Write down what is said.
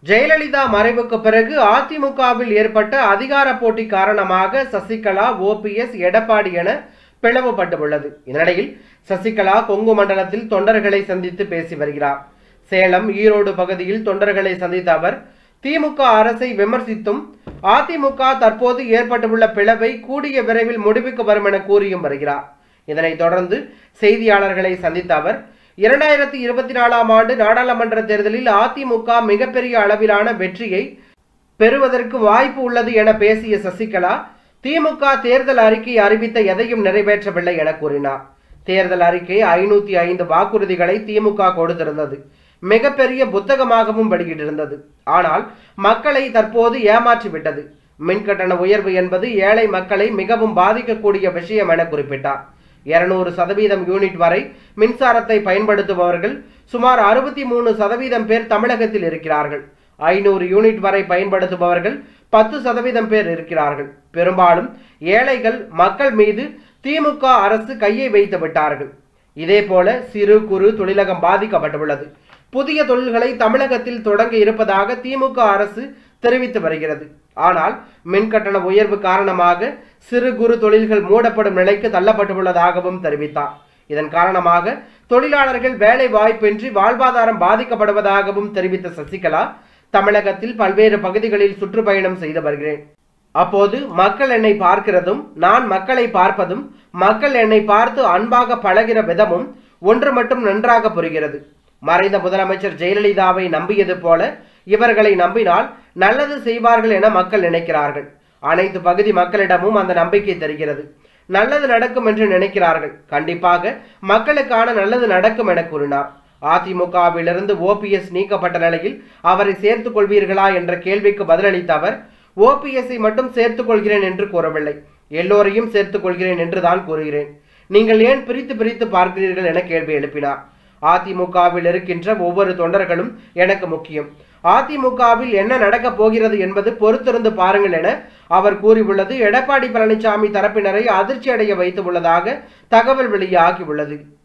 ஜெயலலிதா மறைவுக்கு பிறகு அதிமுகவில் ஏற்பட்ட அதிகார போட்டி காரணமாக சசிகலா ஓபிஎஸ் எடப்பாடி என பிளவுபட்டுள்ளது இதனிடையில் சசிகலா கொங்கு மண்டலத்தில் தொண்டர்களை சந்தித்து பேசி வருகிறார் சேலம் ஈரோடு பகுதியில் தொண்டர்களை சந்தித்த அவர் திமுக அரசை விமர்சித்தும் அதிமுக தற்போது ஏற்பட்டுள்ள பிளவை கூடிய விரைவில் முடிவுக்கு வரும் என கூறியும் வருகிறார் இதனைத் தொடர்ந்து செய்தியாளர்களை சந்தித்த அவர் இரண்டாயிரத்தி இருபத்தி நாலாம் ஆண்டு நாடாளுமன்ற தேர்தலில் அதிமுக மிகப்பெரிய அளவிலான வெற்றியை பெறுவதற்கு வாய்ப்பு உள்ளது என பேசிய சசிகலா திமுக தேர்தல் அறிக்கை அறிவித்த எதையும் நிறைவேற்றவில்லை என கூறினார் தேர்தல் அறிக்கை ஐநூத்தி ஐந்து வாக்குறுதிகளை திமுக கொடுத்திருந்தது மிகப்பெரிய புத்தகமாகவும் வெளியிட்டிருந்தது ஆனால் மக்களை தற்போது ஏமாற்றிவிட்டது மின்கட்டண உயர்வு என்பது ஏழை மக்களை மிகவும் பாதிக்கக்கூடிய விஷயம் என குறிப்பிட்டார் இருநூறு சதவீதம் யூனிட் வரை மின்சாரத்தை பயன்படுத்துபவர்கள் சுமார் அறுபத்தி மூணு சதவீதம் பேர் தமிழகத்தில் இருக்கிறார்கள் ஐநூறு யூனிட் வரை பயன்படுத்துபவர்கள் பத்து சதவீதம் பேர் இருக்கிறார்கள் பெரும்பாலும் ஏழைகள் மக்கள் மீது திமுக அரசு கையை வைத்து விட்டார்கள் இதே போல சிறு குறு தொழிலகம் பாதிக்கப்பட்டுள்ளது புதிய தொழில்களை தமிழகத்தில் தொடங்க இருப்பதாக திமுக அரசு தெரிவித்து வருகிறது ஆனால் மின்கட்டண உயர்வு காரணமாக சிறு குறு தொழில்கள் மூடப்படும் நிலைக்கு தள்ளப்பட்டுள்ளதாகவும் தெரிவித்தார் இதன் காரணமாக தொழிலாளர்கள் வேலை வாய்ப்பின்றி வாழ்வாதாரம் பாதிக்கப்படுவதாகவும் தெரிவித்த சசிகலா தமிழகத்தில் பல்வேறு பகுதிகளில் சுற்றுப்பயணம் செய்து வருகிறேன் அப்போது மக்கள் என்னை பார்க்கிறதும் நான் மக்களை பார்ப்பதும் மக்கள் என்னை பார்த்து அன்பாக பழகிற விதமும் ஒன்று மட்டும் நன்றாக புரிகிறது மறைந்த முதலமைச்சர் ஜெயலலிதாவை நம்பியது போல இவர்களை நம்பினால் நல்லது செய்வார்கள் என மக்கள் நினைக்கிறார்கள் அனைத்து பகுதி மக்களிடமும் அந்த நம்பிக்கை தெரிகிறது நல்லது நடக்கும் என்று நினைக்கிறார்கள் கண்டிப்பாக மக்களுக்கான நல்லது நடக்கும் என கூறினார் அதிமுகவிலிருந்து ஓபிஎஸ் நீக்கப்பட்ட நிலையில் அவரை சேர்த்துக் கொள்வீர்களா என்ற கேள்விக்கு பதிலளித்த அவர் ஓபிஎஸ்ஐ மட்டும் சேர்த்துக் கொள்கிறேன் என்று கூறவில்லை எல்லோரையும் சேர்த்துக் கொள்கிறேன் என்று தான் கூறுகிறேன் நீங்கள் ஏன் பிரித்து பிரித்து பார்க்கிறீர்கள் என கேள்வி எழுப்பினார் அதிமுகவில் இருக்கின்ற ஒவ்வொரு தொண்டர்களும் எனக்கு முக்கியம் அதிமுகவில் என்ன நடக்கப் போகிறது என்பது பொறுத்திருந்து பாருங்கள் என அவர் கூறியுள்ளது எடப்பாடி பழனிசாமி தரப்பினரை அதிர்ச்சி அடைய வைத்து உள்ளதாக தகவல் வெளியாகியுள்ளது